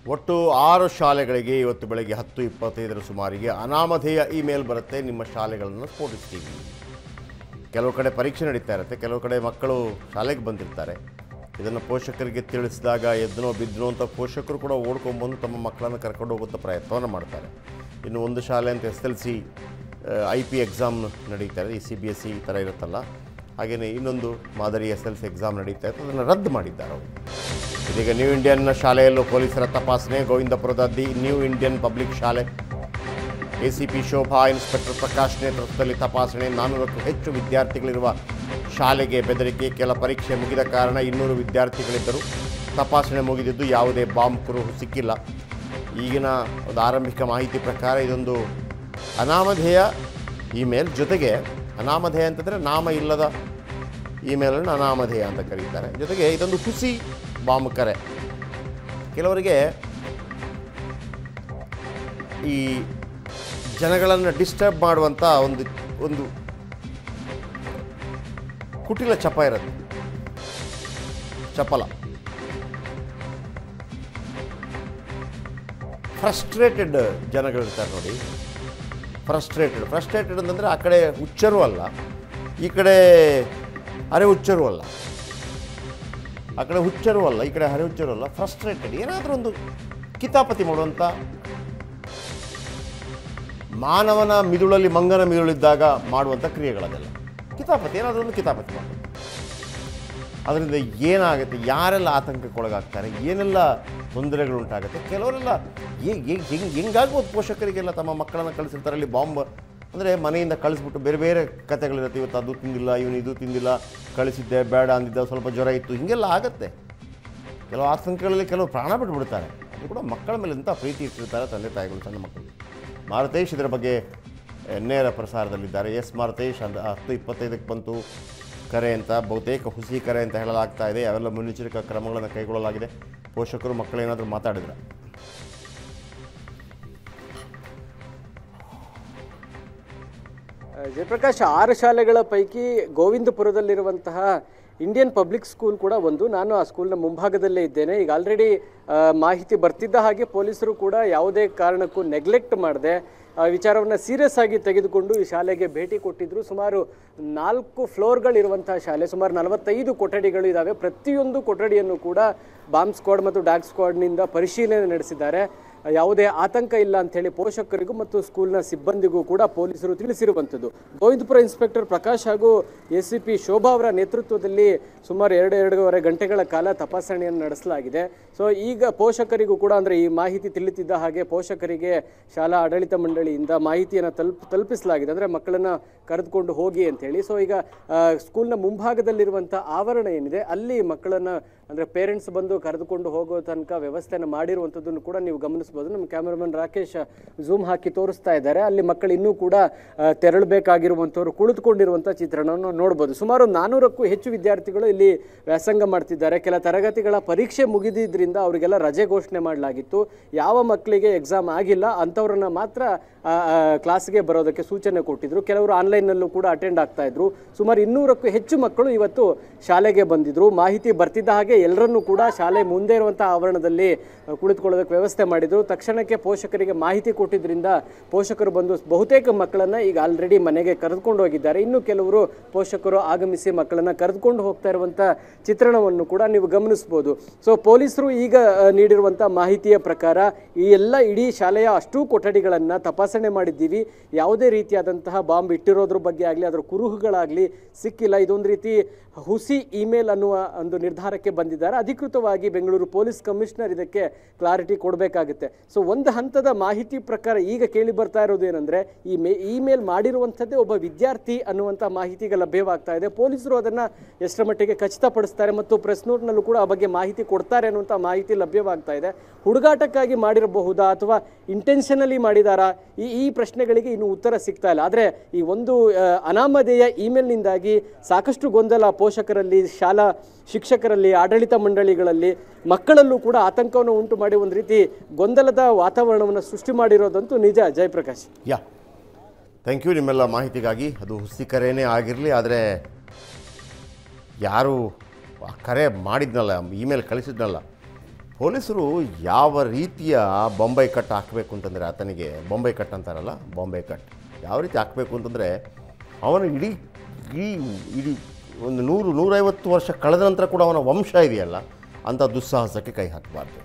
ಒಟ್ಟು ಆರು ಶಾಲೆಗಳಿಗೆ ಇವತ್ತು ಬೆಳಗ್ಗೆ ಹತ್ತು ಇಪ್ಪತ್ತೈದರ ಸುಮಾರಿಗೆ ಅನಾಮಧೇಯ ಇಮೇಲ್ ಬರುತ್ತೆ ನಿಮ್ಮ ಶಾಲೆಗಳನ್ನು ಸ್ಫೋಟಿಸ್ತೀವಿ ಕೆಲವು ಕಡೆ ಪರೀಕ್ಷೆ ನಡೀತಾ ಇರುತ್ತೆ ಕೆಲವು ಕಡೆ ಮಕ್ಕಳು ಶಾಲೆಗೆ ಬಂದಿರ್ತಾರೆ ಇದನ್ನು ಪೋಷಕರಿಗೆ ತಿಳಿಸಿದಾಗ ಎದ್ದನೋ ಬಿದ್ದನೋ ಅಂತ ಪೋಷಕರು ಕೂಡ ಓಡ್ಕೊಂಡ್ಬಂದು ತಮ್ಮ ಮಕ್ಕಳನ್ನು ಕರ್ಕೊಂಡು ಹೋಗುವಂಥ ಪ್ರಯತ್ನವನ್ನು ಮಾಡ್ತಾರೆ ಇನ್ನು ಒಂದು ಶಾಲೆ ಅಂತ S L C I P exam ನಡೀತಾ ಇದೆ ಈ ಸಿ ಬಿ ಎಸ್ ಸಿ ಈ ಥರ ಇರುತ್ತಲ್ಲ ಹಾಗೆಯೇ ಇನ್ನೊಂದು ಮಾದರಿ ಎಸ್ ಎಲ್ ಸಿ ಎಕ್ಸಾಮ್ ನಡೀತಾ ಇತ್ತು ಅದನ್ನು ರದ್ದು ಮಾಡಿದ್ದಾರೆ ಅವರು ಇದೀಗ ನ್ಯೂ ಇಂಡಿಯನ್ ಶಾಲೆಯಲ್ಲೂ ಪೊಲೀಸರ ತಪಾಸಣೆ ಗೋವಿಂದಪುರದ ದಿ ನ್ಯೂ ಇಂಡಿಯನ್ ಪಬ್ಲಿಕ್ ಶಾಲೆ ಎಸಿಪಿ ಶೋಭಾ ಇನ್ಸ್ಪೆಕ್ಟರ್ ಪ್ರಕಾಶ್ ನೇತೃತ್ವದಲ್ಲಿ ತಪಾಸಣೆ ನಾನ್ನೂರಕ್ಕೂ ಹೆಚ್ಚು ವಿದ್ಯಾರ್ಥಿಗಳಿರುವ ಶಾಲೆಗೆ ಬೆದರಿಕೆ ಕೆಲ ಪರೀಕ್ಷೆ ಮುಗಿದ ಕಾರಣ ಇನ್ನೂರು ವಿದ್ಯಾರ್ಥಿಗಳಿದ್ದರು ತಪಾಸಣೆ ಮುಗಿದಿದ್ದು ಯಾವುದೇ ಬಾಂಬ್ ಕುರುಹು ಸಿಕ್ಕಿಲ್ಲ ಈಗಿನ ಒಂದು ಆರಂಭಿಕ ಮಾಹಿತಿ ಪ್ರಕಾರ ಇದೊಂದು ಅನಾಮಧೇಯ ಇಮೇಲ್ ಜೊತೆಗೆ ಅನಾಮಧೇಯ ಅಂತಂದರೆ ನಾಮ ಇಲ್ಲದ ಇಮೇಲನ್ನು ಅನಾಮಧೇಯ ಅಂತ ಕರೀತಾರೆ ಜೊತೆಗೆ ಇದೊಂದು ಹುಸಿ ಬಾಂಬ್ ಕರೆ ಕೆಲವರಿಗೆ ಈ ಜನಗಳನ್ನು ಡಿಸ್ಟರ್ಬ್ ಮಾಡುವಂಥ ಒಂದು ಒಂದು ಕುಟಿಲ ಚಪ ಇರುತ್ತೆ ಚಪಲ ಫ್ರಸ್ಟ್ರೇಟೆಡ್ ಜನಗಳಿರ್ತಾರೆ ನೋಡಿ ಫ್ರಸ್ಟ್ರೇಟೆಡ್ ಫ್ರಸ್ಟ್ರೇಟೆಡ್ ಅಂತಂದರೆ ಆ ಕಡೆ ಹುಚ್ಚರೂ ಅಲ್ಲ ಈ ಕಡೆ ಅರೆ ಹುಚ್ಚರೂ ಅಲ್ಲ ಆ ಕಡೆ ಹುಚ್ಚರೂ ಅಲ್ಲ ಈ ಕಡೆ ಹರೆ ಹುಚ್ಚರೂ ಅಲ್ಲ ಫ್ರಸ್ಟ್ರೇಟೆಡ್ ಏನಾದರೂ ಒಂದು ಕಿತಾಪತಿ ಮಾಡುವಂಥ ಮಾನವನ ಮಿದುಳಲ್ಲಿ ಮಂಗನ ಮಿದುಳಿದ್ದಾಗ ಮಾಡುವಂಥ ಕ್ರಿಯೆಗಳದೆಲ್ಲ ಕಿತಾಪತಿ ಏನಾದರೂ ಒಂದು ಕಿತಾಪತಿ ಮಾಡೋದು ಅದರಿಂದ ಏನಾಗುತ್ತೆ ಯಾರೆಲ್ಲ ಆತಂಕಕ್ಕೊಳಗಾಗ್ತಾರೆ ಏನೆಲ್ಲ ತೊಂದರೆಗಳು ಉಂಟಾಗುತ್ತೆ ಕೆಲವರೆಲ್ಲ ಹೆಂಗೆ ಹೆಂಗಾಗ್ಬೋದು ಪೋಷಕರಿಗೆಲ್ಲ ತಮ್ಮ ಮಕ್ಕಳನ್ನು ಕಳಿಸಿರ್ತಾರೆ ಅಲ್ಲಿ ಬಾಂಬ್ ಅಂದರೆ ಮನೆಯಿಂದ ಕಳಿಸ್ಬಿಟ್ಟು ಬೇರೆ ಬೇರೆ ಕಥೆಗಳಿರುತ್ತೆ ಇವತ್ತು ಅದು ತಿಂದಿಲ್ಲ ಇವನು ಇದು ತಿಂದಿಲ್ಲ ಕಳಿಸಿದ್ದೆ ಬೇಡ ಅಂದಿದ್ದ ಸ್ವಲ್ಪ ಜ್ವರ ಇತ್ತು ಹೀಗೆಲ್ಲ ಆಗುತ್ತೆ ಕೆಲವು ಆತಂಕಗಳಲ್ಲಿ ಕೆಲವು ಪ್ರಾಣ ಬಿಟ್ಬಿಡ್ತಾರೆ ಅದು ಕೂಡ ಮಕ್ಕಳ ಮೇಲೆ ಎಂಥ ಪ್ರೀತಿ ಇಟ್ಟಿರ್ತಾರೆ ತಂದೆ ತಾಯಿಗಳು ಸಣ್ಣ ಮಕ್ಕಳು ಮಾರುತೇಶ್ ಇದರ ಬಗ್ಗೆ ಆ, ನೇರ ಪ್ರಸಾರದಲ್ಲಿದ್ದಾರೆ ಎಸ್ ಮಾರುತೇಶ್ ಅಂತ ಹತ್ತು ಇಪ್ಪತ್ತೈದಕ್ಕೆ ಬಂತು ಕರೆ ಅಂತ ಬಹುತೇಕ ಹುಸಿ ಕರೆ ಅಂತ ಹೇಳಲಾಗ್ತಾ ಇದೆ ಅವೆಲ್ಲ ಮುನ್ನೆಚ್ಚರಿಕಾ ಕ್ರಮಗಳನ್ನು ಕೈಗೊಳ್ಳಲಾಗಿದೆ ಪೋಷಕರು ಮಕ್ಕಳೇನಾದರೂ ಮಾತಾಡಿದ್ರೆ ಜಯಪ್ರಕಾಶ್ ಆರು ಶಾಲೆಗಳ ಪೈಕಿ ಗೋವಿಂದಪುರದಲ್ಲಿರುವಂತಹ ಇಂಡಿಯನ್ ಪಬ್ಲಿಕ್ ಸ್ಕೂಲ್ ಕೂಡ ಒಂದು ನಾನು ಆ ಸ್ಕೂಲ್ನ ಮುಂಭಾಗದಲ್ಲೇ ಇದ್ದೇನೆ ಈಗ ಆಲ್ರೆಡಿ ಮಾಹಿತಿ ಬರ್ತಿದ್ದ ಹಾಗೆ ಪೊಲೀಸರು ಕೂಡ ಯಾವುದೇ ಕಾರಣಕ್ಕೂ ನೆಗ್ಲೆಕ್ಟ್ ಮಾಡದೆ ವಿಚಾರವನ್ನು ಸೀರಿಯಸ್ ಆಗಿ ತೆಗೆದುಕೊಂಡು ಈ ಶಾಲೆಗೆ ಭೇಟಿ ಕೊಟ್ಟಿದ್ರು ಸುಮಾರು ನಾಲ್ಕು ಫ್ಲೋರ್ಗಳಿರುವಂತಹ ಶಾಲೆ ಸುಮಾರು ನಲವತ್ತೈದು ಕೊಠಡಿಗಳು ಇದ್ದಾವೆ ಪ್ರತಿಯೊಂದು ಕೊಠಡಿಯನ್ನು ಕೂಡ ಬಾಂಬ್ ಸ್ಕ್ವಾಡ್ ಮತ್ತು ಡಾಗ್ ಸ್ಕ್ವಾಡ್ನಿಂದ ಪರಿಶೀಲನೆ ನಡೆಸಿದ್ದಾರೆ ಯಾವುದೇ ಆತಂಕ ಇಲ್ಲ ಅಂತ ಹೇಳಿ ಪೋಷಕರಿಗೂ ಮತ್ತು ಸ್ಕೂಲ್ನ ಸಿಬ್ಬಂದಿಗೂ ಕೂಡ ಪೊಲೀಸರು ತಿಳಿಸಿರುವಂಥದ್ದು ಗೋವಿಂದಪುರ ಇನ್ಸ್ಪೆಕ್ಟರ್ ಪ್ರಕಾಶ್ ಹಾಗೂ ಎ ಸಿ ಪಿ ಶೋಭಾ ಅವರ ನೇತೃತ್ವದಲ್ಲಿ ಸುಮಾರು ಎರಡು ಎರಡೂವರೆ ಗಂಟೆಗಳ ಕಾಲ ತಪಾಸಣೆಯನ್ನು ನಡೆಸಲಾಗಿದೆ ಸೊ ಈಗ ಪೋಷಕರಿಗೂ ಕೂಡ ಅಂದರೆ ಈ ಮಾಹಿತಿ ತಿಳಿತಿದ್ದ ಹಾಗೆ ಪೋಷಕರಿಗೆ ಶಾಲಾ ಆಡಳಿತ ಮಂಡಳಿಯಿಂದ ಮಾಹಿತಿಯನ್ನು ತಲುಪ್ ತಲುಪಿಸಲಾಗಿದೆ ಅಂದರೆ ಮಕ್ಕಳನ್ನು ಕರೆದುಕೊಂಡು ಹೋಗಿ ಅಂತೇಳಿ ಸೊ ಈಗ ಆ, ಸ್ಕೂಲ್ನ ಮುಂಭಾಗದಲ್ಲಿರುವಂಥ ಆವರಣ ಏನಿದೆ ಅಲ್ಲಿ ಮಕ್ಕಳನ್ನು ಅಂದರೆ ಪೇರೆಂಟ್ಸ್ ಬಂದು ಕರೆದುಕೊಂಡು ಹೋಗೋ ತನಕ ವ್ಯವಸ್ಥೆಯನ್ನು ಮಾಡಿರುವಂಥದ್ದನ್ನು ಕೂಡ ನೀವು ಗಮನಿಸ್ಬೋದು ನಮ್ಮ ಕ್ಯಾಮರಾಮನ್ ರಾಕೇಶ್ ಝೂಮ್ ಹಾಕಿ ತೋರಿಸ್ತಾ ಇದ್ದಾರೆ ಅಲ್ಲಿ ಮಕ್ಕಳು ಇನ್ನೂ ಕೂಡ ಆ, ತೆರಳಬೇಕಾಗಿರುವಂಥವ್ರು ಕುಳಿತುಕೊಂಡಿರುವಂಥ ಚಿತ್ರಣವನ್ನು ನೋಡ್ಬೋದು ಸುಮಾರು ನಾನ್ನೂರಕ್ಕೂ ಹೆಚ್ಚು ವಿದ್ಯಾರ್ಥಿಗಳು ಇಲ್ಲಿ ವ್ಯಾಸಂಗ ಮಾಡ್ತಿದ್ದಾರೆ ಕೆಲ ತರಗತಿಗಳ ಪರೀಕ್ಷೆ ಮುಗಿದಿದ್ರಿಂದ ಅವರಿಗೆಲ್ಲ ರಜೆ ಘೋಷಣೆ ಮಾಡಲಾಗಿತ್ತು ಯಾವ ಮಕ್ಕಳಿಗೆ ಎಕ್ಸಾಮ್ ಆಗಿಲ್ಲ ಅಂಥವ್ರನ್ನ ಮಾತ್ರ ಆ, ಆ, ಕ್ಲಾಸ್ಗೆ ಬರೋದಕ್ಕೆ ಸೂಚನೆ ಕೊಟ್ಟಿದ್ರು ಕೆಲವರು ಆನ್ಲೈನ್ನಲ್ಲೂ ಕೂಡ ಅಟೆಂಡ್ ಆಗ್ತಾ ಇದ್ರು ಸುಮಾರು ಇನ್ನೂರಕ್ಕೂ ಹೆಚ್ಚು ಮಕ್ಕಳು ಇವತ್ತು ಶಾಲೆಗೆ ಬಂದಿದ್ರು ಮಾಹಿತಿ ಬರ್ತಿದ್ದ ಹಾಗೆ ಎಲ್ಲರನ್ನೂ ಕೂಡ ಶಾಲೆ ಮುಂದೆ ಇರುವಂಥ ಆವರಣದಲ್ಲಿ ಆ, ಕುಳಿತುಕೊಳ್ಳೋದಕ್ಕೆ ವ್ಯವಸ್ಥೆ ಮಾಡಿದ್ರು ತಕ್ಷಣಕ್ಕೆ ಪೋಷಕರಿಗೆ ಮಾಹಿತಿ ಕೊಟ್ಟಿದ್ರಿಂದ ಪೋಷಕರು ಬಂದು ಬಹುತೇಕ ಮಕ್ಕಳನ್ನ ಈಗ ಆಲ್ರೆಡಿ ಮನೆಗೆ ಕರೆದುಕೊಂಡು ಹೋಗಿದ್ದಾರೆ ಇನ್ನು ಕೆಲವರು ಪೋಷಕರು ಆಗಮಿಸಿ ಮಕ್ಕಳನ್ನ ಕರೆದುಕೊಂಡು ಹೋಗ್ತಾ ಇರುವಂಥ ಚಿತ್ರಣವನ್ನು ಕೂಡ ನೀವು ಗಮನಿಸ್ಬೋದು ಸೊ ಪೊಲೀಸರು ಈಗ ಆ, ನೀಡಿರುವಂಥ ಮಾಹಿತಿಯ ಪ್ರಕಾರ ಈ ಎಲ್ಲ ಇಡೀ ಶಾಲೆಯ ಅಷ್ಟೂ ಕೊಠಡಿಗಳನ್ನು ತಪಾಸಣೆ ಮಾಡಿದ್ದೀವಿ ಯಾವುದೇ ರೀತಿಯಾದಂತಹ ಬಾಂಬ್ ಇಟ್ಟಿರೋದ್ರ ಬಗ್ಗೆ ಆಗಲಿ ಅದರ ಕುರುಹುಗಳಾಗಲಿ ಸಿಕ್ಕಿಲ್ಲ ಇದೊಂದು ರೀತಿ ಹುಸಿ ಇಮೇಲ್ ಅನ್ನುವ ಒಂದು ನಿರ್ಧಾರಕ್ಕೆ ಬಂದಿದ್ದಾರೆ ಅಧಿಕೃತವಾಗಿ ಬೆಂಗಳೂರು ಪೊಲೀಸ್ ಕಮಿಷನರ್ ಇದಕ್ಕೆ ಕ್ಲಾರಿಟಿ ಕೊಡಬೇಕಾಗುತ್ತೆ ಸೊ ಒಂದು ಹಂತದ ಮಾಹಿತಿ ಪ್ರಕಾರ ಈಗ ಕೇಳಿ ಬರ್ತಾ ಇರೋದು ಏನಂದ್ರೆ ಈ ಮೇ ಇಮೇಲ್ ಮಾಡಿರುವಂಥದ್ದೇ ಒಬ್ಬ ವಿದ್ಯಾರ್ಥಿ ಅನ್ನುವಂಥ ಮಾಹಿತಿ ಈಗ ಲಭ್ಯವಾಗ್ತಾ ಇದೆ ಪೊಲೀಸರು ಅದನ್ನ ಎಷ್ಟರ ಮಟ್ಟಿಗೆ ಖಚಿತಪಡಿಸ್ತಾರೆ ಮತ್ತು ಪ್ರೆಸ್ ನೋಟ್ನಲ್ಲೂ ಕೂಡ ಆ ಬಗ್ಗೆ ಮಾಹಿತಿ ಕೊಡ್ತಾರೆ ಅನ್ನುವಂಥ ಮಾಹಿತಿ ಲಭ್ಯವಾಗ್ತಾ ಇದೆ ಹುಡುಗಾಟಕ್ಕಾಗಿ ಮಾಡಿರಬಹುದಾ ಅಥವಾ ಇಂಟೆನ್ಷನಲಿ ಮಾಡಿದಾರಾ ಈ ಈ ಪ್ರಶ್ನೆಗಳಿಗೆ ಇನ್ನು ಉತ್ತರ ಸಿಗ್ತಾ ಇಲ್ಲ ಆದರೆ ಈ ಒಂದು ಆ, ಅನಾಮಧೇಯ ಇಮೇಲ್ನಿಂದಾಗಿ ಸಾಕಷ್ಟು ಗೊಂದಲ ಪೋಷಕರಲ್ಲಿ ಶಾಲಾ ಶಿಕ್ಷಕರಲ್ಲಿ ಆಡಳಿತ ಮಂಡಳಿಗಳಲ್ಲಿ ಮಕ್ಕಳಲ್ಲೂ ಕೂಡ ಆತಂಕವನ್ನು ಉಂಟು ಮಾಡಿ ಒಂದು ರೀತಿ ಗೊಂದಲದ ವಾತಾವರಣವನ್ನು ಸೃಷ್ಟಿ ಮಾಡಿರೋದಂತೂ ನಿಜ ಜಯಪ್ರಕಾಶ್ ಯಾ ಥ್ಯಾಂಕ್ ಯು ನಿಮ್ಮೆಲ್ಲ ಮಾಹಿತಿಗಾಗಿ ಅದು ಹುಸಿ ಕರೆನೇ ಆಗಿರಲಿ ಆದರೆ ಯಾರು ಆ ಕರೆ ಮಾಡಿದ್ನಲ್ಲ ಇಮೇಲ್ ಕಳಿಸಿದ್ನಲ್ಲ ಪೊಲೀಸರು ಯಾವ ರೀತಿಯ ಬೊಂಬೈ ಕಟ್ ಹಾಕಬೇಕು ಅಂತಂದರೆ ಆತನಿಗೆ ಬೊಂಬೈ ಕಟ್ ಅಂತಾರಲ್ಲ ಬಾಂಬೆ ಕಟ್ ಯಾವ ರೀತಿ ಹಾಕಬೇಕು ಅಂತಂದರೆ ಅವನ ಇಡೀ ಇಡೀ ಇಡೀ ಒಂದು ನೂರು ನೂರೈವತ್ತು ವರ್ಷ ಕಳೆದ ನಂತರ ಕೂಡ ಅವನ ವಂಶ ಇದೆಯಲ್ಲ ಅಂಥ ದುಸ್ಸಾಹಸಕ್ಕೆ ಕೈ ಹಾಕಬಾರ್ದು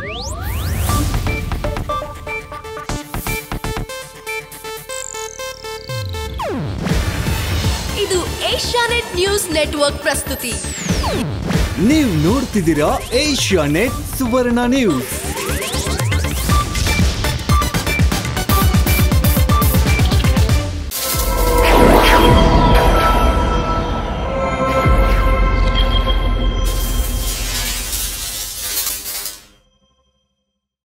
ಇದು ಏಷ್ಯಾನೆಟ್ ನ್ಯೂಸ್ ನೆಟ್ವರ್ಕ್ ಪ್ರಸ್ತುತಿ ನೀವು ನೋಡ್ತಿದ್ದೀರಾ ಏಷ್ಯಾ ನೆಟ್ ಸುವರ್ಣ ನ್ಯೂಸ್